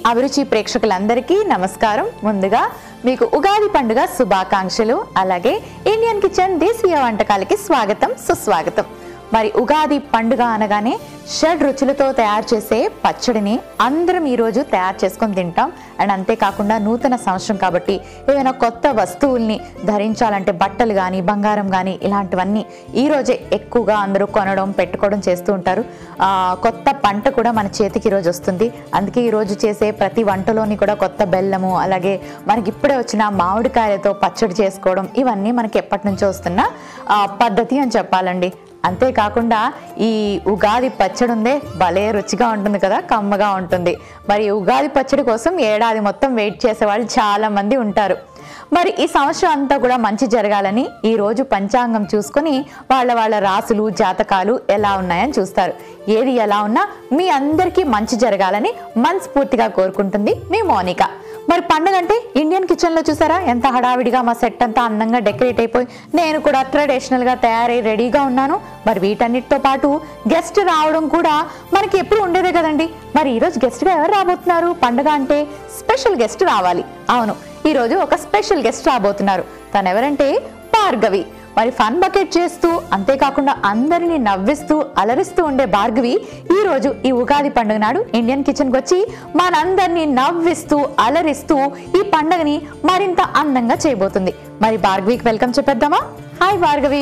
అభిరుచి ప్రేక్షకులందరికీ నమస్కారం ముందుగా మీకు ఉగాది పండుగ శుభాకాంక్షలు అలాగే ఇండియన్ కిచెన్ దేశీయ వంటకాలకి స్వాగతం సుస్వాగతం మరి ఉగాది పండుగ అనగానే షడ్ రుచులతో తయారు చేసే పచ్చడిని అందరం ఈరోజు తయారు చేసుకొని తింటాం అండ్ అంతేకాకుండా నూతన సంవత్సరం కాబట్టి ఏదైనా కొత్త వస్తువుల్ని ధరించాలంటే బట్టలు కానీ బంగారం కానీ ఇలాంటివన్నీ ఈ రోజే ఎక్కువగా అందరూ కొనడం పెట్టుకోవడం చేస్తూ ఉంటారు ఆ, కొత్త పంట కూడా మన చేతికి ఈరోజు వస్తుంది అందుకే ఈరోజు చేసే ప్రతి వంటలోని కూడా కొత్త బెల్లము అలాగే మనకి ఇప్పుడే వచ్చిన మామిడికాయలతో పచ్చడి చేసుకోవడం ఇవన్నీ మనకి ఎప్పటి నుంచో వస్తున్న ఆ, పద్ధతి అని చెప్పాలండి అంతేకాకుండా ఈ ఉగాది పచ్చడి ఉందే భలే రుచిగా ఉంటుంది కదా కమ్మగా ఉంటుంది మరి ఈ ఉగాది పచ్చడి కోసం ఏడాది మొత్తం వెయిట్ చేసే వాళ్ళు చాలా మంది ఉంటారు మరి ఈ సంవత్సరం అంతా కూడా మంచి జరగాలని ఈ రోజు పంచాంగం చూసుకొని వాళ్ళ వాళ్ళ రాసులు జాతకాలు ఎలా ఉన్నాయని చూస్తారు ఏది ఎలా ఉన్నా మీ అందరికీ మంచి జరగాలని మనస్ఫూర్తిగా కోరుకుంటుంది మీ మోనిక మరి పండుగ అంటే ఇండియన్ కిచెన్ లో చూసారా ఎంత హడావిడిగా మా సెట్ అంతా అందంగా డెకరేట్ అయిపోయి నేను కూడా ట్రెడిషనల్ గా తయారై రెడీగా ఉన్నాను మరి వీటన్నిటితో పాటు గెస్ట్ రావడం కూడా మనకి ఎప్పుడు ఉండేదే కదండి మరి ఈ రోజు గెస్ట్ గా ఎవరు రాబోతున్నారు పండుగ అంటే స్పెషల్ గెస్ట్ రావాలి అవును ఈ రోజు ఒక స్పెషల్ గెస్ట్ రాబోతున్నారు తను ఎవరంటే భార్గవి మరి ఫన్ బకెట్ చేస్తూ అంతేకాకుండా అందరినీ నవ్విస్తూ అలరిస్తూ ఉండే భార్గవి ఈ రోజు ఈ ఉగాది పండుగ నాడు ఇండియన్ కిచెన్ కి వచ్చి మనందరినీ నవ్విస్తూ అలరిస్తూ ఈ పండుగని మరింత అందంగా చేయబోతుంది మరి భార్గవికి వెల్కమ్ చెప్పేద్దామా hi Bhargavi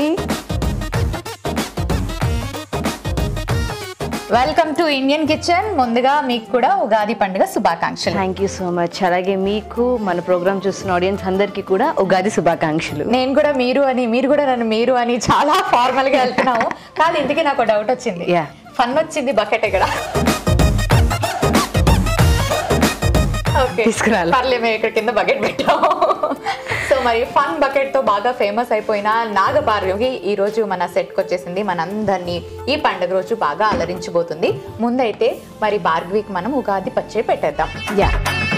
welcome to Indian kitchen ముందుగా మీకు కూడా ఉగాది పండుగ శుభాకాంక్షలు థ్యాంక్ యూ సో మచ్ అలాగే మీకు మన ప్రోగ్రామ్ చూస్తున్న ఆడియన్స్ అందరికీ కూడా ఉగాది శుభాకాంక్షలు నేను కూడా మీరు అని మీరు కూడా నన్ను మీరు అని చాలా ఫార్మల్ గా వెళ్తున్నాము కాదు ఇందుకే నాకు డౌట్ వచ్చింది Yeah. ఫన్ వచ్చింది బకెట్ ఇక్కడ ఓకే తీసుకురాలి. పర్లే మేము ఇక్కడ కింద బకెట్ పెట్టాము సో మరి ఫన్ బకెట్ తో బాగా ఫేమస్ అయిపోయిన నాగభార్గవి ఈ రోజు మన సెట్ కి వచ్చేసింది మనందరినీ ఈ పండుగ రోజు బాగా అలరించబోతుంది ముందైతే మరి భార్గవికి మనం ఉగాది పచ్చడి పెట్టేద్దాం యా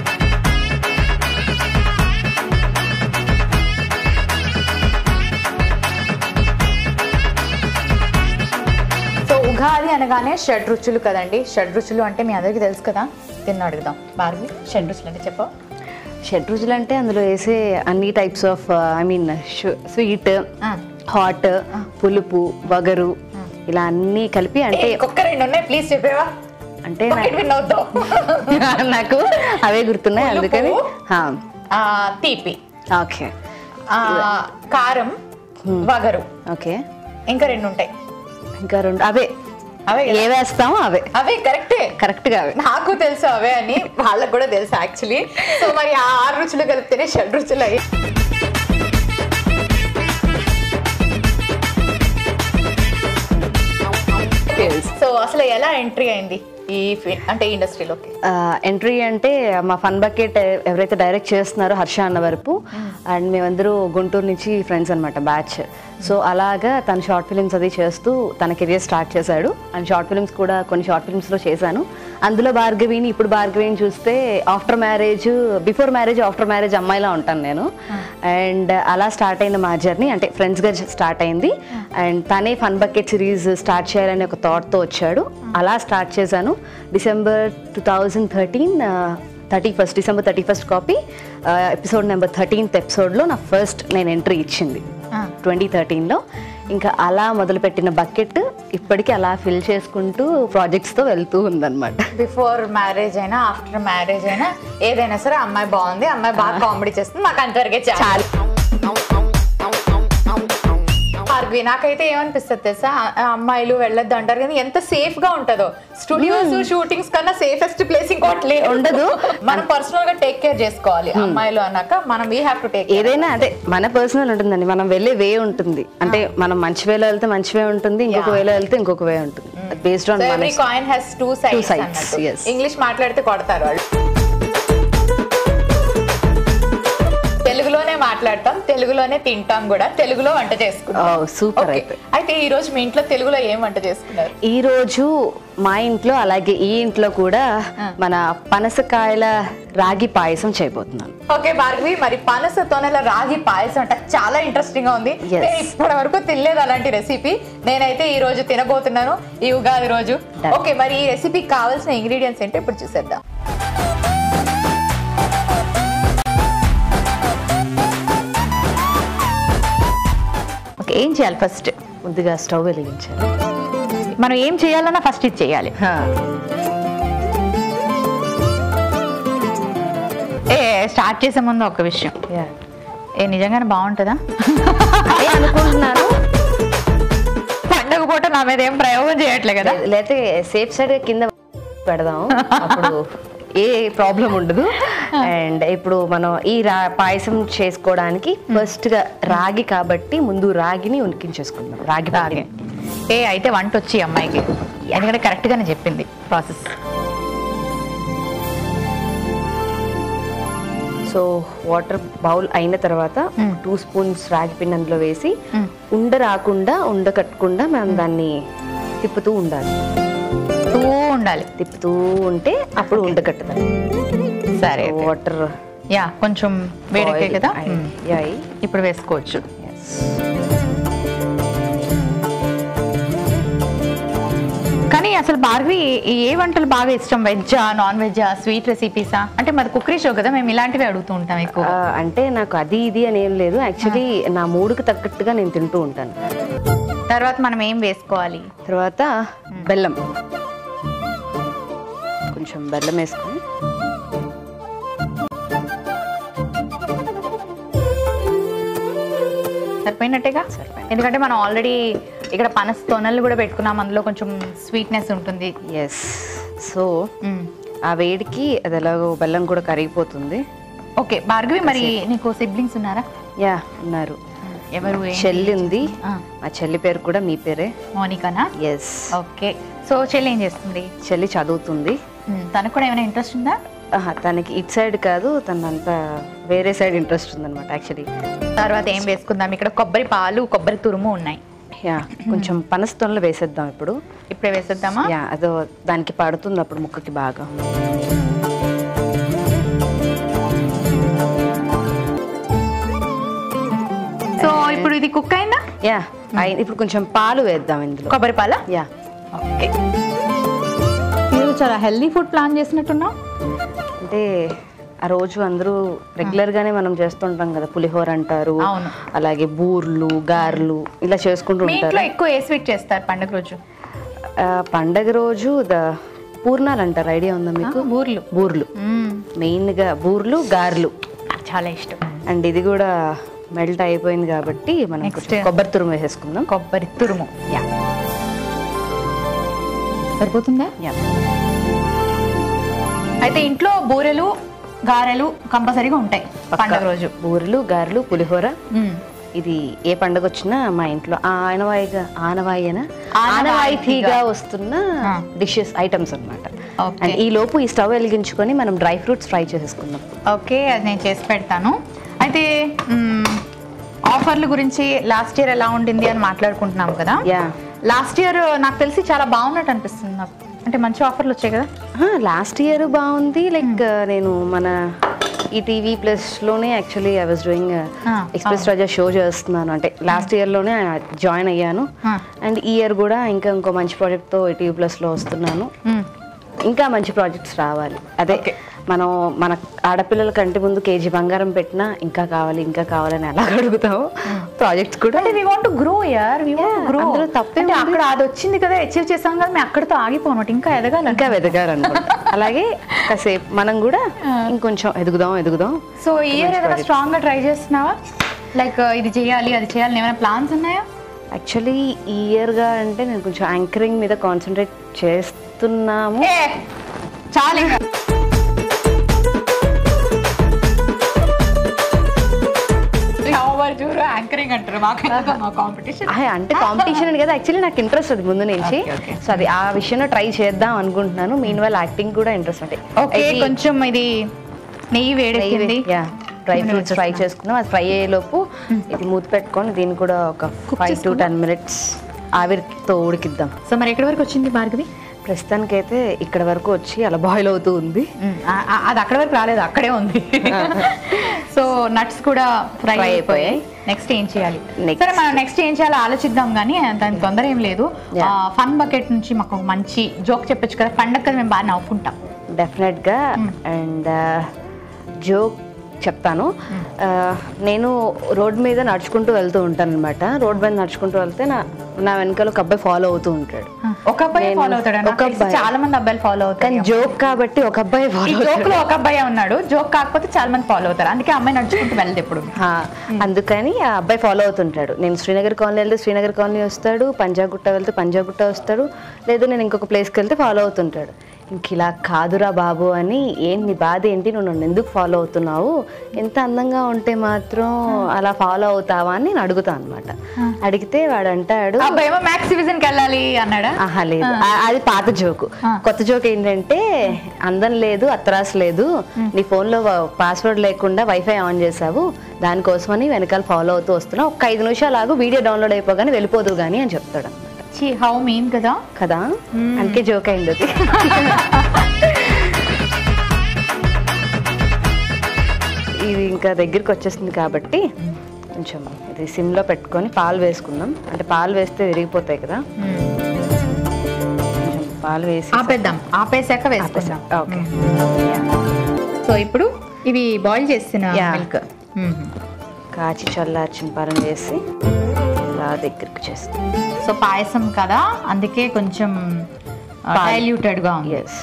సో ఉగాది అనగానే షడ్ రుచులు కదండి షడ్ రుచులు అంటే మీ అందరికీ తెలుసు కదా తిన్న అడుగుదాం భార్గవి షడ్ రుచులు అంటే చెప్పు షడ్ రుచులు అంటే అందులో వేసే అన్ని types of I mean sweet ఆ. హాట్ పులుపు వగరు ఇలా అన్నీ కలిపి అంటే ఇంకొక రెండు ఉన్నాయి ప్లీజ్ చెప్పేవా అంటే బకెట్ విన్ అవుతావు నాకు- నాకు అవే గుర్తున్నాయి అందుకని ఆ, తీపి ఓకే ఆ, కారం వగరు ఓకే ఇంకా రెండు ఉంటాయి ఇంకా రెండు అవే అవే ఏ కదా? వేస్తామో అవే అవే కరెక్టే కరెక్ట్గా అవే నాకు తెలుసు అవే అని వాళ్ళకు కూడా తెలుసు యాక్చువల్లీ సో మరి ఆ ఆరు రుచులు కలిపితేనే షడ్ రుచులు అయ్యి సో అసలు ఎలా ఎంట్రీ అయింది ఈ ఫీ- అంటే ఈ ఇండస్ట్రీలోకి ఎంట్రీ అంటే మా ఫన్ బకెట్ ఎవరైతే డైరెక్ట్ చేస్తున్నారో హర్ష అన్న వరపు అండ్ మేమందరూ గుంటూరు నుంచి ఫ్రెండ్స్ అనమాట బ్యాచ్ సో అలాగా తన షార్ట్ ఫిలిమ్స్ అది చేస్తూ తన కెరియర్ స్టార్ట్ చేశాడు అండ్ షార్ట్ ఫిలిమ్స్ కూడా కొన్ని షార్ట్ ఫిలిమ్స్లో చేశాను అందులో భార్గవిని ఇప్పుడు భార్గవిని చూస్తే after marriage before marriage after marriage అమ్మాయిలా ఉంటాను నేను అండ్ అలా స్టార్ట్ అయిన మా జర్నీ అంటే ఫ్రెండ్స్గా స్టార్ట్ అయింది అండ్ తనే ఫన్ బకెట్ సిరీస్ స్టార్ట్ చేయాలనే ఒక థాట్తో వచ్చాడు అలా స్టార్ట్ చేశాను December two thousand thirteen thirty first December thirty first copy episode number thirteenth ఎపిసోడ్లో నా ఫస్ట్ నేను ఎంట్రీ ఇచ్చింది ఆ. ట్వంటీ థర్టీన్లో ఇంకా అలా మొదలుపెట్టిన బకెట్ ఇప్పటికీ అలా ఫిల్ చేసుకుంటూ ప్రాజెక్ట్స్తో వెళ్తూ ఉందన్నమాట బిఫోర్ మ్యారేజ్ అయినా ఆఫ్టర్ మ్యారేజ్ అయినా ఏదైనా సరే అమ్మాయి బాగుంది అమ్మాయి బాగా కామెడీ చేస్తుంది మాకు అంతవరకే చాలు భార్గవి నాకైతే ఏమనిపిస్తుంది తెలుసా ఆ- ఆ అమ్మాయిలు వెళ్ళొద్దు అంటారు కానీ ఎంత సేఫ్ గా ఉంటుందో స్టూడియోస్ షూటింగ్స్ కన్నా సేఫెస్ట్ ప్లేస్ ఇంకోటి లేదు ఉండదు. మనం పర్సనల్ గా టేక్ కేర్ చేసుకోవాలి అమ్మాయిలు అన్నాక మనం వీ హ్యావ్ టు టేక్ ఏదైనా అదే మన పర్సనల్ ఉంటుందండి మనం వెళ్ళే వే ఉంటుంది అంటే మనం మంచి వేలో వెళ్తే మంచి వే ఉంటుంది ఇంకొక వేలో వెళ్తే ఇంకొక వే ఉంటుంది బేస్డ్ ఆన్ మన every coin has two sides sides, yes. English మాట్లాడితే కొడతారు వాళ్ళు తెలుగులోనే మాట్లాడతాం తెలుగులోనే తింటాం కూడా తెలుగులో వంట చేసుకుంటాం సూపర్ Okay. అయితే అయితే ఈ రోజు మీ ఇంట్లో తెలుగులో ఏం వంట చేసుకున్నారు ఈ రోజు మా ఇంట్లో అలాగే ఈ ఇంట్లో కూడా మన పనసకాయల రాగి పాయసం చేయబోతున్నాను ఓకే భార్గవి మరి పనస తొనల రాగి పాయసం అంటే చాలా ఇంట్రెస్టింగ్ గా ఉంది Yes. నేను ఇప్పటి వరకు తినలేదు అలాంటి రెసిపీ నేనైతే ఈ రోజు తినబోతున్నాను ఈ ఉగాది రోజు Done. ఓకే మరి ఈ రెసిపీకి కావాల్సిన ఇంగ్రీడియంట్స్ ఏంటో ఇప్పుడు చూసేద్దాం ఏం చేయాలి ఫస్ట్ ముందుగా స్టవ్ వెలిగించాలి మనం ఏం చేయాలన్నా ఫస్ట్ ఇది చేయాలి ఏ స్టార్ట్ చేసే ముందు ఒక విషయం Yeah. ఏ నిజంగానే బాగుంటుందా అదే అనుకుంటున్నాను పండగ పూట నా మీద ఏం ప్రయోగం చేయట్లే కదా లేకపోతే సేఫ్ సైడ్ కింద పెడదాం అప్పుడు ఏ ప్రాబ్లం ఉండదు అండ్ ఇప్పుడు మనం ఈ రా పాయసం చేసుకోవడానికి ఫస్ట్ గా రాగి కాబట్టి ముందు రాగిని ఉనికించేసుకుందాం రాగి రాగి రాగి ఏ అయితే వంట వచ్చి ఈ అమ్మాయికి ఎందుకంటే కరెక్ట్ గానే చెప్పింది ప్రాసెస్ సో వాటర్ బౌల్ అయిన తర్వాత Mm. టూ స్పూన్స్ రాగి పిండి అందులో వేసి Mm. ఉండ రాకుండా ఉండ కట్టకుండా మనం దాన్ని తిప్పుతూ ఉండాలి తూ ఉండాలి తిప్పుతూ ఉంటే అప్పుడు ఉండ కట్టదాం సరే అయితే. వాటర్ యా కొంచెం వేడెక్కే కదా మ్మ్. యాయి ఇప్పుడు వేసుకోవచ్చు కానీ అసలు భార్గవి ఈ- ఏ వంటలు బాగా ఇష్టం వెజ్జా నాన్ వెజ్జా స్వీట్ రెసిపీసా అంటే మాది కుక్కరీ షో కదా మేము ఇలాంటివి అడుగుతూ ఉంటాం ఎక్కువ ఆ, అంటే నాకు అది ఇది అని ఏం లేదు యాక్చువల్లీ నా మూడుకి తగ్గట్టుగా నేను తింటూ ఉంటాను తర్వాత మనం ఏం వేసుకోవాలి తర్వాత బెల్లం కొంచెం బెల్లం వేసుకొని సరిపోయినట్టేగా సరిపోయింది. ఎందుకంటే మనం ఆల్రెడీ ఇక్కడ పనస తొనలు కూడా పెట్టుకున్నాం అందులో కొంచెం స్వీట్నెస్ ఉంటుంది ఎస్ సో మ్మ్. ఆ వేడికి అది ఎలాగో బెల్లం కూడా కరిగిపోతుంది ఓకే భార్గవి మరి నీకు సిబ్లింగ్స్ ఉన్నారా యా ఉన్నారు ఎవరు ఏంటి? చెల్లి ఉంది ఆ, మా చెల్లి పేరు కూడా మీ పేరే మోనికానా ఎస్ ఓకే సో చెల్లి ఏం చేస్తుంది చెల్లి చదువుతుంది మ్మ్. తనకు కూడా ఏమైనా ఇంట్రెస్ట్ ఉందా ఆహా, తనకి ఇటు సైడ్ కాదు తనంతా వేరే సైడ్ ఇంట్రెస్ట్ ఉందన్నమాట యాక్చువల్లీ తర్వాత ఏం వేసుకుందాం ఇక్కడ కొబ్బరి పాలు కొబ్బరి తురుము ఉన్నాయి యా కొంచెం పనస్తోన్లు వేసేద్దాం ఇప్పుడు ఇప్పుడే వేసేద్దామా యా అదో దానికి పడుతుంది అప్పుడు ముక్కకి బాగా సో ఇప్పుడు ఇది కుక్ అయిందా యా అయి- ఇప్పుడు కొంచెం పాలు వేద్దాం ఇందులో కొబ్బరి పాల యా ఓకే మీరు చాలా హెల్దీ ఫుడ్ ప్లాన్ చేసినట్టున్నావు అంటే ఆ రోజు అందరూ రెగ్యులర్ గానే మనం చేస్తుంటాం కదా పులిహోర అంటారు అవును. అలాగే బూర్లు గారెలు ఇలా చేసుకుంటూ మీ ఉంటారు ఇంట్లో ఎక్కువ ఏ స్వీట్ చేస్తారు పండుగ రోజు ఆ, పండగ రోజు ద పూర్ణాలు అంటారు ఐడియా ఉందా మీకు బూర్లు బూర్లు మ్మ్. మెయిన్ గా బూర్లు గారెలు నాకు చాలా ఇష్టం అండ్ ఇది కూడా మెల్ట్ అయిపోయింది కాబట్టి మనం Next. కొంచెం కొబ్బరి తురుము వేసేసుకుందాం కొబ్బరి తురుము యా సరిపోతుందా యా అయితే ఇంట్లో బూరెలు గారెలు కంపల్సరీగా ఉంటాయి పండుగ రోజు బూరెలు గారెలు పులిహోర మ్మ్. ఇది ఏ పండగ వచ్చినా మా ఇంట్లో ఆనవాయిగా ఆనవాయినా ఆనవాయితీగా. ఆనవాయితీగా వస్తున్న ఆ. డిషెస్ ఐటమ్స్ అన్నమాట Okay. అండ్ ఈ లోపు ఈ స్టవ్ వెలిగించుకొని మనం డ్రై ఫ్రూట్స్ ఫ్రై చేసేసుకుందాం ఓకే అది నేను చేసి పెడతాను అయితే మ్మ్, ఆఫర్ల గురించి లాస్ట్ ఇయర్ ఎలా ఉండింది అని మాట్లాడుకుంటున్నాం కదా యా లాస్ట్ ఇయర్ నాకు తెలిసి చాలా బాగున్నట్టు అనిపిస్తుంది నాకు అంటే మంచి ఆఫర్లు వచ్చాయి కదా లాస్ట్ ఇయర్ బాగుంది లైక్ నేను మన ఈ టీవీ ప్లస్ లోనే actually I was doing Ah, express Raja show చేస్తున్నాను అంటే లాస్ట్ ఇయర్ లోనే జాయిన్ అయ్యాను Ah. అండ్ ఈ ఇయర్ కూడా ఇంకా ఇంకో మంచి ప్రాజెక్ట్ తో టీవీ ప్లస్ లో వస్తున్నాను మ్మ్. ఇంకా మంచి ప్రాజెక్ట్స్ రావాలి అదే Okay. మనం మన ఆడపిల్లల కంటి ముందు కేజీ బంగారం పెట్టినా ఇంకా కావాలి ఇంకా కావాలని ఎలా అడుగుతాము ప్రాజెక్ట్స్ కూడా అంటే వి వాంట్ గ్రో యార్ వి వాంట్ గ్రో అందులో తప్పే అంటే అక్కడ అది వచ్చింది కదా అచీవ్ చేసాం కదా మేము అక్కడితో ఆగిపోనట్టు ఇంకా ఎదగాలి ఇంకా వెదగారు అనుకుంటా అలాగే కాసేపు మనం కూడా ఇంకొంచెం ఎదుగుదాం ఎదుగుదాం సో ఈ ఇయర్ ఏదైనా స్ట్రాంగ్ గా ట్రై చేస్తున్నావా లైక్ ఇది చేయాలి అది చేయాలి ఏమైనా ప్లాన్స్ ఉన్నాయా యాక్చువల్లీ ఈ ఇయర్గా అంటే నేను కొంచెం యాంకరింగ్ మీద కాన్సన్ట్రేట్ చేస్తున్నాము ఏ చాలు ఇంకా. ఎవరు చూడు యాంకరింగ్ అంటారు మాకు మా కాంపిటీషన్ ఆహా, అంటే కాంపిటీషన్ అని కదా యాక్చువల్లీ నాకు ఇంట్రెస్ట్ అది ముందు నుంచి Okay, okay. సో అది ఆ విషయంలో ట్రై చేద్దాం అనుకుంటున్నాను మీన్ వాళ్ళ యాక్టింగ్ కూడా ఇంట్రెస్ట్ అంటే ఓకే కొంచెం ఇది నెయ్యి వేడెక్కింది డ్రై ఫ్రూట్స్ ఫ్రై చేసుకున్నాం అది ఫ్రై అయ్యేలోపు ఇది మూత పెట్టుకొని దీన్ని కూడా ఒక ఫైవ్ టు టెన్ మినిట్స్ ఆవిరితో ఉడికిద్దాం సో మరి ఎక్కడి వరకు వచ్చింది భార్గవి ప్రస్తుతానికైతే ఇక్కడ వరకు వచ్చి అలా బాయిల్ అవుతూ ఉంది ఆ- ఆ- అది అక్కడ వరకు రాలేదు అక్కడే ఉంది సో నట్స్ కూడా ఫ్రై Fry అయిపోయాయి అయిపోయాయి. నెక్స్ట్ ఏం చేయాలి Next. సరే మనం నెక్స్ట్ ఏం చేయాలో ఆలోచిద్దాం కానీ దానికి తొందర ఏం లేదు Yeah. ఫన్ బకెట్ నుంచి మాకు ఒక మంచి జోక్ చెప్పొచ్చు కదా పండగ కదా మేము బాగా నవ్వుకుంటాం డెఫినెట్గా అండ్ జోక్ చెప్తాను ఆ, నేను రోడ్ మీద నడుచుకుంటూ వెళ్తూ ఉంటాను అనమాట రోడ్ మీద నడుచుకుంటూ వెళ్తే నా నా వెనకాల ఒక అబ్బాయి ఫాలో అవుతూ ఉంటాడు ఒక అబ్బాయి నేను- ఫాలో అవుతాడు ఒక అబ్బాయి. చాలా మంది అబ్బాయిలు ఫాలో అవుతారు కానీ జోక్ కాబట్టి ఒక అబ్బాయి ఈ ఫాలో జోక్ లో ఒక అబ్బాయి ఉన్నాడు జోక్ కాకపోతే చాలా మంది ఫాలో అవుతారు అందుకే అమ్మాయి నడుచుకుంటూ వెళ్ళదు ఎప్పుడు ఆ, అందుకని ఆ అబ్బాయి ఫాలో అవుతుంటాడు నేను శ్రీనగర్ కాలనీ వెళ్తే శ్రీనగర్ కాలనీ వస్తాడు పంజాగుట్ట వెళ్తే పంజాగుట్ట వస్తాడు లేదు నేను ఇంకొక ప్లేస్కి వెళ్తే ఫాలో అవుతుంటాడు ఇంక ఇలా కాదురా బాబు అని ఏంటి నీ బాధ ఏంటి నువ్వు నన్ను ఎందుకు ఫాలో అవుతున్నావు ఎంత అందంగా ఉంటే మాత్రం అలా ఫాలో అవుతావా అని నేను అడుగుతాను అనమాట అడిగితే వాడు అంటాడు ఆ అబ్బాయి ఏమో మ్యాక్స్ డివిజన్ కి వెళ్ళాలి అన్నాడా ఆహా లేదు ఆ- అది పాత జోకు కొత్త జోక్ ఏంటంటే అందం లేదు అత్రాస్ లేదు నీ ఫోన్లో పాస్వర్డ్ లేకుండా వైఫై ఆన్ చేసావు దానికోసమని వెనకాల ఫాలో అవుతూ వస్తున్నావు ఒక ఐదు నిమిషాలు ఆగు వీడియో డౌన్లోడ్ అయిపోగానే వెళ్ళిపోదు కానీ అని చెప్తాడు చీ హౌ మీన్ కదా కదా అందుకే జోక్ అయింది అది ఇది ఇంకా దగ్గరికి వచ్చేసింది కాబట్టి కొంచెం ఇది సిమ్లో పెట్టుకొని పాలు వేసుకుందాం అంటే పాలు వేస్తే విరిగిపోతాయి కదా కొంచెం పాలు వేసి ఆపేద్దాం ఆపేసాక వేసుకుందాం ఓకే సో ఇప్పుడు ఇవి బాయిల్ చేసిన Yeah. మిల్క్ కాచి చల్లార్చిన పాలను వేసి ఇలా దగ్గరికి చేస్తాం సో పాయసం కదా అందుకే కొంచెం డైల్యూటెడ్ గా ఉంది ఎస్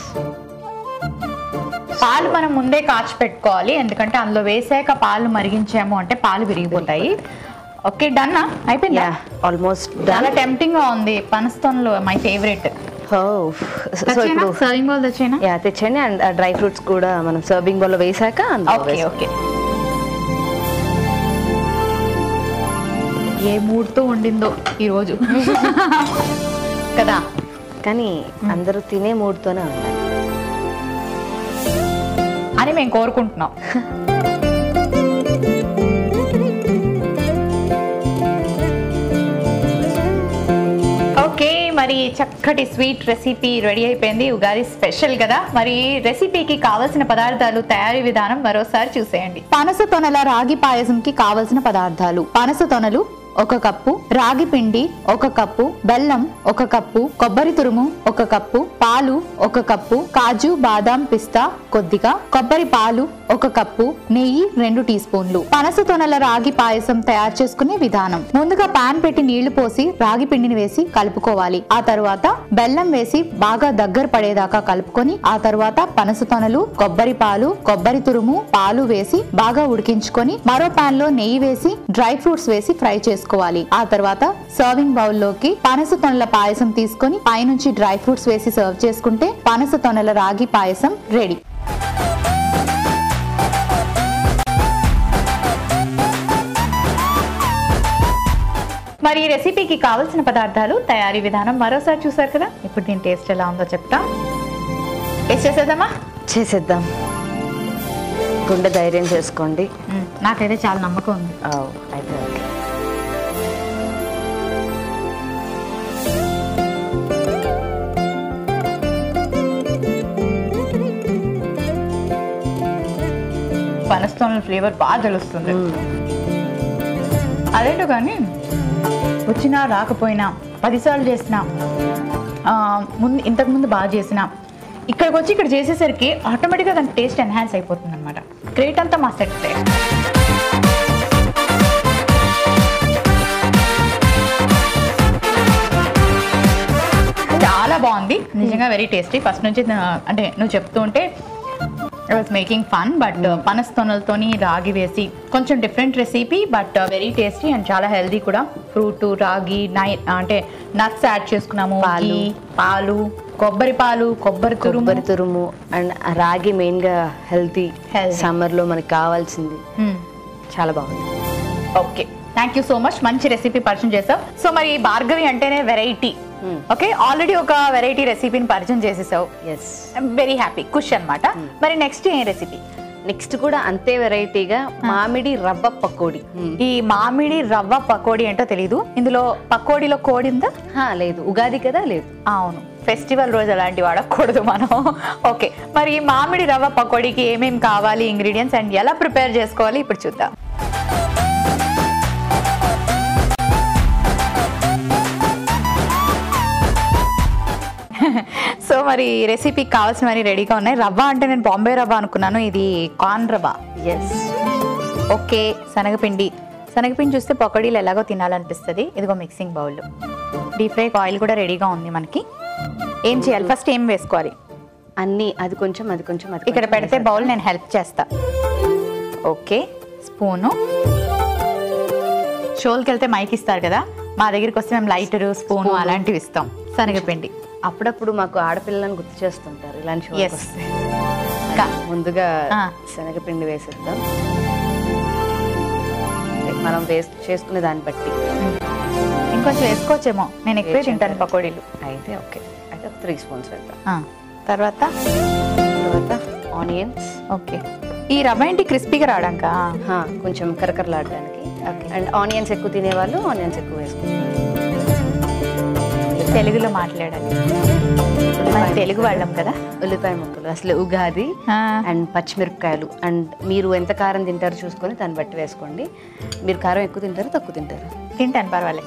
పాలు మనం ముందే కాచి పెట్టుకోవాలి ఎందుకంటే అందులో వేసాక పాలు మరిగించాము అంటే పాలు విరిగిపోతాయి ఓకే డన్ అయిపోయిందా యా ఆల్మోస్ట్ చాలా టెంప్టింగ్ గా ఉంది పనస్తోన్లో మై ఫేవరెట్ సో ఇప్పుడు సర్వింగ్ బౌల్ తెచ్చేనా యా తెచ్చండి అండ్ డ్రై ఫ్రూట్స్ కూడా మనం సర్వింగ్ బౌల్లో వేసాక అందులో ఓకే వేస్తాం. ఓకే ఏ మూడ్తో ఉండిందో ఈరోజు కదా కానీ అందరూ తినే మూడ్తోనే ఉండాలి అని మేము కోరుకుంటున్నాం ఓకే మరి చక్కటి స్వీట్ రెసిపీ రెడీ అయిపోయింది ఉగాది స్పెషల్ కదా మరి రెసిపీకి కావలసిన పదార్థాలు తయారీ విధానం మరోసారి చూసేయండి పనస తొనల రాగి పాయసంకి కావలసిన పదార్థాలు పనస తొనలు ఒక కప్పు రాగి పిండి ఒక కప్పు బెల్లం ఒక కప్పు కొబ్బరి తురుము ఒక కప్పు పాలు ఒక కప్పు కాజు బాదాం పిస్తా కొద్దిగా కొబ్బరి పాలు ఒక కప్పు నెయ్యి రెండు టీ స్పూన్లు పనస తొనల రాగి పాయసం తయారు చేసుకునే విధానం ముందుగా పాన్ పెట్టి నీళ్లు పోసి రాగి పిండిని వేసి కలుపుకోవాలి ఆ తరువాత బెల్లం వేసి బాగా దగ్గర పడేదాకా కలుపుకొని ఆ తరువాత పనస తొనలు కొబ్బరి పాలు కొబ్బరి తురుము పాలు వేసి బాగా ఉడికించుకొని మరో పాన్ లో నెయ్యి వేసి డ్రై ఫ్రూట్స్ వేసి ఫ్రై చేసుకోవాలి ఆ తర్వాత సర్వింగ్ బౌల్ లోకి పనస తొనల పాయసం తీసుకొని పైనుంచి డ్రై ఫ్రూట్స్ వేసి సర్వ్ చేసుకుంటే పనస తొనల రాగి పాయసం రెడీ మరి ఈ రెసిపీకి కావలసిన పదార్థాలు తయారీ విధానం మరోసారి చూసారు కదా ఇప్పుడు దీని టేస్ట్ ఎలా ఉందో చెప్తా టేస్ట్ చేసేద్దామా చేసేద్దాం గుండె ధైర్యం చేసుకోండి మ్మ్. నాకైతే చాలా నమ్మకం ఉంది ఆ, అయితే ఓకే పనస్తోన ఫ్లేవర్ బాగా తెలుస్తుంది అదేంటో కానీ వచ్చినా రాకపోయినా పదిసార్లు చేసినా ఆ, ముందు ఇంతకు ముందు బాగా చేసిన ఇక్కడికి వచ్చి ఇక్కడ చేసేసరికి ఆటోమేటిక్గా దాని టేస్ట్ ఎన్హాన్స్ అయిపోతుంది అనమాట క్రేట్ అంతా మా సెట్ చాలా బాగుంది నిజంగా వెరీ టేస్టీ ఫస్ట్ నుంచి నా- అంటే నువ్వు చెప్తూ ఉంటే I was making fun but పనస్తొనలతోని రాగి వేసి కొంచెం different recipe but very tasty and చాలా హెల్దీ కూడా ఫ్రూట్ రాగి నై అంటే నట్స్ యాడ్ చేసుకున్నాము పాలు. ఘీ, పాలు కొబ్బరి పాలు కొబ్బరి తురుము కొబ్బరి తురుము అండ్ రాగి మెయిన్ గా హెల్తీ Healthy. సమ్మర్ లో మనకి కావాల్సింది మ్మ్. చాలా బాగుంది okay thank you so much మంచి రెసిపీ పరిచయం చేసావు సో మరి భార్గవి అంటేనే వెరైటీ Hmm. ఓకే ఆల్రెడీ ఒక వెరైటీ రెసిపీని పరిచయం చేసేసావు ఎస్ వెరీ హ్యాపీ ఖుష్ అన్నమాట మరి నెక్స్ట్ ఏ రెసిపీ నెక్స్ట్ కూడా అంతే వెరైటీగా మామిడి రవ్వ పకోడీ ఈ మామిడి రవ్వ పకోడీ ఏంటో తెలీదు ఇందులో పకోడీలో కోడి ఉందా హా, లేదు ఉగాది కదా లేదు అవును ఫెస్టివల్ రోజు అలాంటి వాడకూడదు మనం ఓకే మరి ఈ మామిడి రవ్వ పకోడీకి ఏమేమి కావాలి ఇంగ్రీడియంట్స్ అండ్ ఎలా ప్రిపేర్ చేసుకోవాలి ఇప్పుడు చూద్దాం సో మరి రెసిపీకి కావాల్సినవన్నీ రెడీగా ఉన్నాయి రవ్వ అంటే నేను బాంబే రవ్వ అనుకున్నాను ఇది కార్న్ రవ్వ ఎస్ ఓకే శనగపిండి శనగపిండి చూస్తే పకోడీలు ఎలాగో తినాలనిపిస్తుంది ఇదిగో mixing bowl deep fry oil కూడా రెడీగా ఉంది మనకి ఏం చేయాలి ఫస్ట్ ఏం వేసుకోవాలి అన్ని అది కొంచెం అది కొంచెం అది ఇక్కడ కొంచెం పెడితే బౌల్ నేను హెల్ప్ చేస్తా ఓకే స్పూను షోల్కి వెళ్తే మైక్ ఇస్తారు కదా మా దగ్గరికి వస్తే మేము లైటరు స్పూను అలాంటివి ఇస్తాం శనగపిండి అప్పుడప్పుడు మాకు ఆడపిల్లలను గుర్తు చేస్తుంటారు ఇలాంటి షోలకు ఎస్ వస్తే. ముందుగా ఆ. శనగపిండి వేసేద్దాం మనం వేస్ట్ చేసుకునే దాన్ని బట్టి ఇంకొంచెం వేసుకోవచ్చేమో నేను ఎక్కువే వేసి తింటాను ఉంటారు. పకోడీలు అయితే ఓకే అయితే ఒక త్రీ స్పూన్స్ వేద్దాం ఆ, తర్వాత తర్వాత ఆనియన్స్ ఓకే ఈ రవ్వ ఏంటి క్రిస్పీగా రావడానికా కొంచెం కరకరలాడడానికి ఓకే అండ్ ఆనియన్స్ ఎక్కువ తినేవాళ్ళు ఆనియన్స్ ఎక్కువ వేసుకుంటారు తెలుగులో మాట్లాడాలి మనం తెలుగు వాళ్ళం కదా ఉల్లిపాయ ముక్కలు అసలు ఉగాది ఆ, అండ్ పచ్చిమిరపకాయలు అండ్ మీరు ఎంత కారం తింటారో చూసుకొని దాన్ని బట్టి వేసుకోండి మీరు కారం ఎక్కువ తింటారు తక్కువ తింటారు తింటాను పర్వాలేదు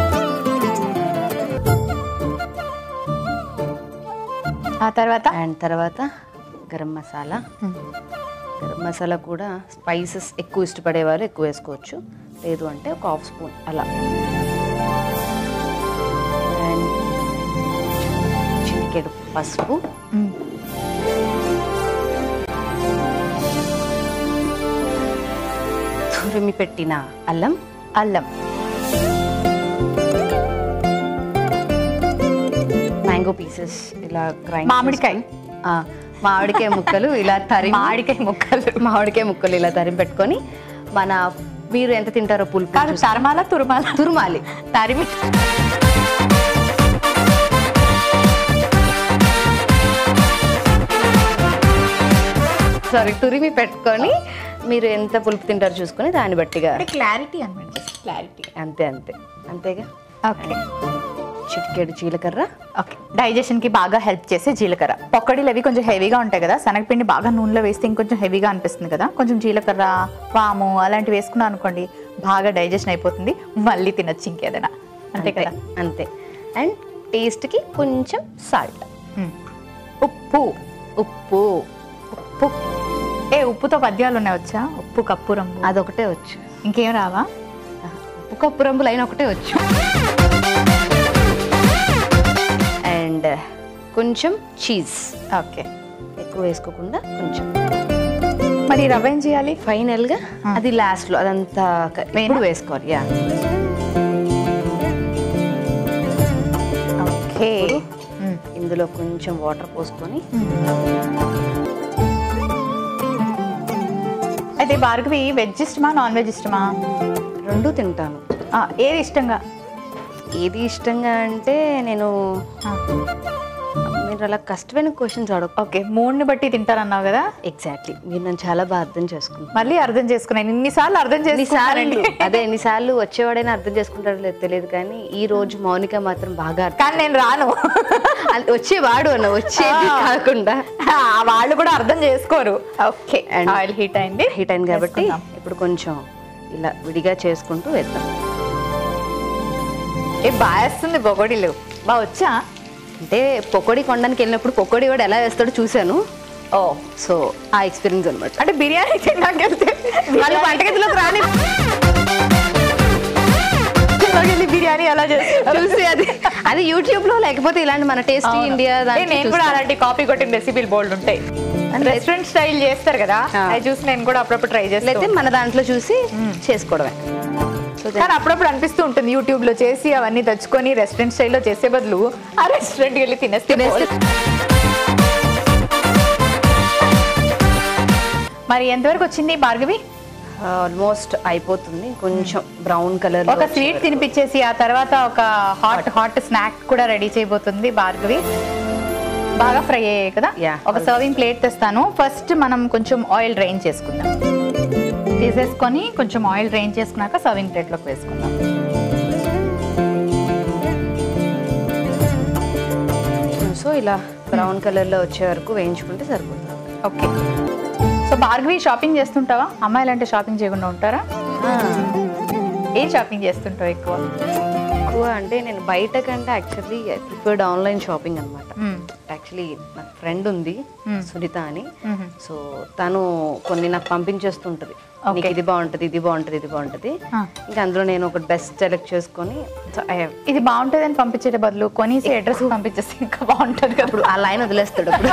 ఆ తర్వాత అండ్ తర్వాత గరం మసాలా గరం మసాలా కూడా స్పైసెస్ ఎక్కువ ఇష్టపడేవారు ఎక్కువ వేసుకోవచ్చు లేదు అంటే ఒక హాఫ్ స్పూన్ అలా అండ్ చిటికెడు పసుపు మ్, తురిమి పెట్టిన అల్లం అల్లం మ్యాంగో పీసెస్ ఇలా గ్రైండ్ మామిడికాయ. ఆ, మామిడికాయ ముక్కలు ఇలా తరిమి మామిడికాయ ముక్కలు మామిడికాయ ముక్కలు ఇలా తరిమి పెట్టుకొని మన మీరు ఎంత తింటారో పులుపు కాదు తరమాల తురుమాల తురుమాలి తరిమి సారీ తురిమి పెట్టుకొని మీరు ఎంత పులుపు తింటారో చూసుకొని దాన్ని బట్టిగా క్లారిటీ అనమాట క్లారిటీ అంతే అంతే అంతేగా ఓకే చిటికెడు జీలకర్ర ఓకే డైజెషన్ కి బాగా హెల్ప్ చేసే జీలకర్ర పకోడీలు అవి కొంచెం హెవీగా ఉంటాయి కదా శనగపిండి బాగా నూనెలో వేస్తే ఇంకొంచెం హెవీగా అనిపిస్తుంది కదా కొంచెం జీలకర్ర వాము అలాంటివి వేసుకున్నాం అనుకోండి బాగా డైజెషన్ అయిపోతుంది మళ్ళీ తినొచ్చు ఇంకేదైనా అంతే కదా అంతే అండ్ టేస్ట్కి కొంచెం సాల్ట్ మ్. ఉప్పు ఉప్పు ఉప్పు ఏ ఉప్పుతో పద్యాలు ఉన్నాయి వచ్చా ఉప్పు కప్పు రంగు అదొకటే వచ్చు ఇంకేం రావా ఉప్పు కప్పు రంగు లైన్ ఒకటే వచ్చు అండ్ కొంచెం చీజ్ ఓకే ఎక్కువ వేసుకోకుండా కొంచెం మరి ఈ రవ్వ ఏం చేయాలి ఫైనల్గా ఆ. అది లాస్ట్లో అదంతా క- ఇప్పుడు వేసుకోవాలి యా ఓకే మ్. ఇందులో కొంచెం వాటర్ పోసుకొని అయితే భార్గవి వెజ్ ఇష్టమా నాన్ వెజ్ ఇష్టమా రెండు తింటాను ఆ, ఏది ఇష్టంగా ఏది ఇష్టంగా అంటే నేను ఆ, మీరు అలా కష్టమైన క్వశ్చన్స్ అడగ ఓకే మూడ్ని బట్టి తింటారన్నావు కదా ఎగ్జాక్ట్లీ మీరు నన్ను చాలా బాగా అర్థం చేసుకుంటాను మళ్ళీ అర్థం చేసుకున్నాను ఇన్నిసార్లు అర్థం ఎన్నిసార్లు చేసుకున్నానండి అదే ఎన్నిసార్లు వచ్చేవాడైనా అర్థం చేసుకుంటాడో లేదు తెలియదు కానీ ఈ రోజు మౌనిక మాత్రం బాగా అర్థం కానీ నేను రాను అది వచ్చేవాడు అన్న వచ్చేది ఆ. కాకుండా ఆ, వాళ్ళు కూడా అర్థం చేసుకోరు ఓకే And- ఆయిల్ హీట్ అయింది హీట్ అయింది కాబట్టి వేసుకుందాం. ఇప్పుడు కొంచెం ఇలా విడిగా చేసుకుంటూ వేద్దాం ఏ బాగేస్తుంది బొగోడీలు బాగా వచ్చా అంటే పొకోడి కొనడానికి వెళ్ళినప్పుడు పొకోడి వాడు ఎలా వేస్తాడో చూశాను ఓ సో ఆ ఎక్స్పీరియన్స్ అనమాట అంటే బిర్యానీ తినడానికి వెళ్తే వాళ్ళు వంటగదిలోకి రాని బిర్యానీ వెళ్ళి బిర్యానీ ఎలా చేస్తారు చూసి అది అది యూట్యూబ్ లో లేకపోతే ఇలాంటి మన టేస్టీ అవును. ఇండియా ఏ, నేను కూడా అలాంటి కాపీ కొట్టిన రెసిపీలు బోల్డ్ ఉంటాయి రెస్టారెంట్ స్టైల్ చేస్తారు కదా ఆ. అవి చూసి నేను కూడా అప్పుడప్పుడు ట్రై అయితే చేస్తాను మన దాంట్లో చూసి చేసుకోవడమే సో కానీ అప్పుడప్పుడు అనిపిస్తూ ఉంటుంది యూట్యూబ్ లో చేసి అవన్నీ తెచ్చుకొని రెస్టారెంట్ స్టైల్లో చేసే బదులు ఆ రెస్టారెంట్ వెళ్ళి తినేస్తే తినేస్తే పోల్. మరి ఎంతవరకు వచ్చింది భార్గవి ఆల్మోస్ట్ అయిపోతుంది కొంచెం బ్రౌన్ కలర్ ఒక స్వీట్ తినిపించేసి ఆ తర్వాత ఒక హాట్ హాట్ స్నాక్ కూడా రెడీ చేయబోతుంది భార్గవి బాగా ఫ్రై అయ్యాయి కదా Yeah, ఒక సర్వింగ్ ప్లేట్ తెస్తాను ఫస్ట్ మనం కొంచెం ఆయిల్ డ్రైన్ చేసుకుందాం తీసేసుకొని కొంచెం ఆయిల్ డ్రైన్ చేసుకున్నాక సర్వింగ్ ప్లేట్లోకి వేసుకుందాం సో ఇలా బ్రౌన్ కలర్ లో వచ్చే వరకు వేయించుకుంటే సరిపోతుంది ఓకే సో భార్గవి షాపింగ్ చేస్తుంటావా అమ్మాయిలు అంటే షాపింగ్ చేయకుండా ఉంటారా ఏం షాపింగ్ చేస్తుంటావు ఎక్కువ ఎక్కువ అంటే నేను బయట కంటే యాక్చువల్లీ ప్రిఫర్డ్ ఆన్లైన్ షాపింగ్ అనమాట మ్మ్. యాక్చువల్లీ నాకు ఫ్రెండ్ ఉంది Hmm. సునీత అని మ్మ్. సో తను కొన్ని నాకు పంపించేస్తుంటది నీకు ఇది బాగుంటది ఇది బాగుంటది ఇది బాగుంటది ఆ. ఇంకా అందులో నేను ఒకటి బెస్ట్ సెలెక్ట్ చేసుకొని so I have- ఇది బాగుంటుంది అని పంపించే బదులు కొనేసి అడ్రస్ పంపించేస్తే ఇంకా బాగుంటుంది కదా ఇప్పుడు ఆ లైన్ వదిలేస్తాడు అప్పుడు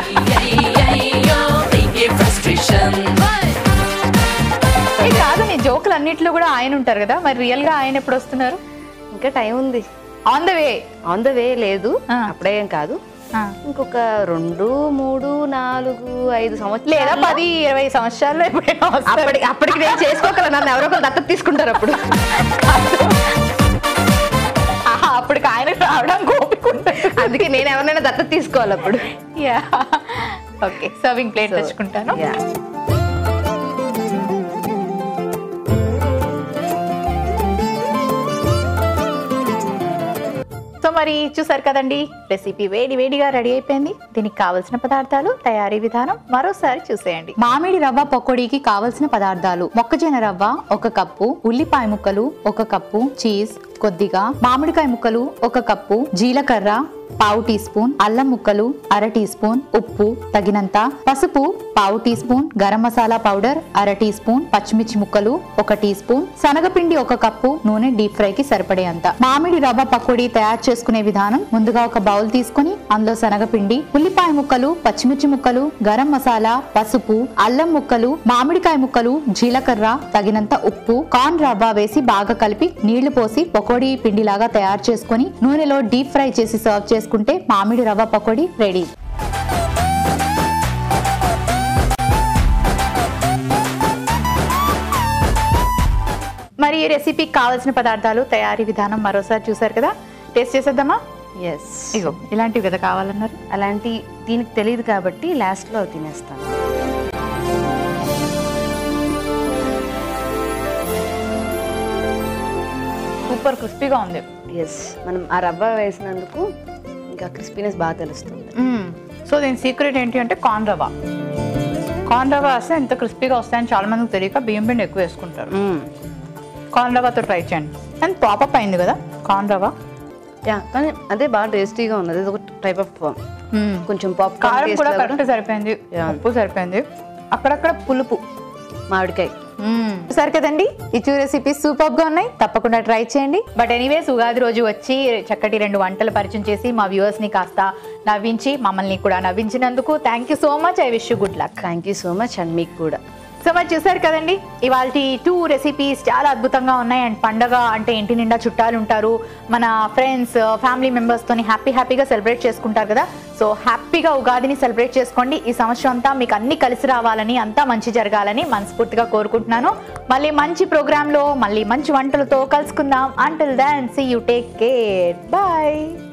ఏ కాదు నీ జోకులు అన్నిట్లో కూడా ఆయన ఉంటారు కదా మరి రియల్ గా ఆయన ఎప్పుడు వస్తున్నారు ఇంకా టైం ఉంది on the way on the way లేదు ఆ. అప్పుడే ఏం కాదు ఇంకొక రెండు మూడు నాలుగు ఐదు సంవత్సరాలు లేదా పది ఇరవై సంవత్సరాల్లో ఎప్పుడైనా వస్తారు. అప్పటికి అప్పటికి నేను చేసుకోగలను నన్ను ఎవరో ఒకరు దత్తత తీసుకుంటారు అప్పుడు ఆహా, అప్పటికి ఆయన రావడం కోపికుంటారు అందుకే నేను ఎవరినైనా దత్తత తీసుకోవాలి అప్పుడు yeah okay serving plate So, తెచ్చుకుంటాను yeah. సో మరి చూసారు కదండి రెసిపీ వేడి వేడిగా రెడీ అయిపోయింది దీనికి కావలసిన పదార్థాలు తయారీ విధానం మరోసారి చూసేయండి మామిడి రవ్వ పకోడీకి కావలసిన పదార్థాలు మొక్కజొన్న రవ్వ ఒక కప్పు ఉల్లిపాయ ముక్కలు ఒక కప్పు చీజ్ కొద్దిగా మామిడికాయ ముక్కలు ఒక కప్పు జీలకర్ర పావు టీ స్పూన్ అల్లం ముక్కలు అర టీ స్పూన్ ఉప్పు తగినంత పసుపు పావు teaspoon garam masala powder అర టీ స్పూన్ పచ్చిమిర్చి ముక్కలు ఒక టీ స్పూన్ శనగపిండి ఒక కప్పు నూనె డీప్ ఫ్రై కి సరిపడేంత మామిడి రవ్వ పకోడీ తయారు చేసుకునే విధానం ముందుగా ఒక బౌల్ తీసుకొని అందులో శనగపిండి ఉల్లిపాయ ముక్కలు పచ్చిమిర్చి ముక్కలు గరం మసాలా పసుపు అల్లం ముక్కలు మామిడికాయ ముక్కలు జీలకర్ర తగినంత ఉప్పు కార్న్ రవ్వ వేసి బాగా కలిపి నీళ్లు పోసి పకోడీ పిండిలాగా తయారు చేసుకొని నూనెలో డీప్ ఫ్రై చేసి సర్వ్ చేసుకుంటే మామిడి రవ్వ పకోడీ రెడీ మరి ఈ రెసిపీకి కావాల్సిన పదార్థాలు తయారీ విధానం మరోసారి చూసారు కదా టేస్ట్ చేసేద్దామా ఎస్ ఇగో ఇలాంటివి కదా కావాలన్నారు అలాంటి దీనికి తెలియదు కాబట్టి లాస్ట్లో తినేస్తాను సూపర్ క్రిస్పీగా ఉంది ఎస్ మనం ఆ రవ్వ వేసినందుకు ఇంకా క్రిస్పీనెస్ బాగా తెలుస్తుంది సో దీని సీక్రెట్ ఏంటి అంటే కార్న్ రవ్వ కార్న్ రవ్వ వేస్తే ఎంత క్రిస్పీగా వస్తాయని చాలా మందికి తెలియక బియ్యం పిండి ఎక్కువ వేసుకుంటారు మ్మ్. కార్న్ రవ్వతో ట్రై చేయండి అండ్ పాపప్ అయింది కదా కార్న్ రవ్వ యా కానీ అదే బాగా టేస్టీగా ఉన్నది ఇది ఒక టైప్ ఆఫ్ కొంచెం పాప్ కారం కూడా కరెక్ట్ సరిపోయింది Yeah. ఉప్పు సరిపోయింది అక్కడక్కడ పులుపు మామిడికాయ సరే కదండి ఈ టూ రెసిపీస్ సూపర్ గా ఉన్నాయి తప్పకుండా ట్రై చేయండి బట్ ఎనీవేస్ ఉగాది రోజు వచ్చి చక్కటి రెండు వంటలు పరిచయం చేసి మా వ్యూవర్స్ ని కాస్త నవ్వించి మమ్మల్ని కూడా నవ్వించినందుకు thank you so much I wish you good luck thank you so much and మీకు కూడా సో మరి చూసారు కదండి ఇవాళ టూ రెసిపీస్ చాలా అద్భుతంగా ఉన్నాయి అండ్ పండగ అంటే ఇంటి నిండా చుట్టాలు ఉంటారు మన ఫ్రెండ్స్ ఫ్యామిలీ మెంబర్స్తోని హ్యాపీ హ్యాపీగా సెలబ్రేట్ చేసుకుంటారు కదా సో హ్యాపీగా ఉగాదిని సెలబ్రేట్ చేసుకోండి ఈ సంవత్సరం అంతా మీకు అన్ని కలిసి రావాలని అంతా మంచి జరగాలని మనస్ఫూర్తిగా కోరుకుంటున్నాను మళ్ళీ మంచి ప్రోగ్రాంలో మళ్ళీ మంచి వంటలతో కలుసుకుందాం until then see you take care bye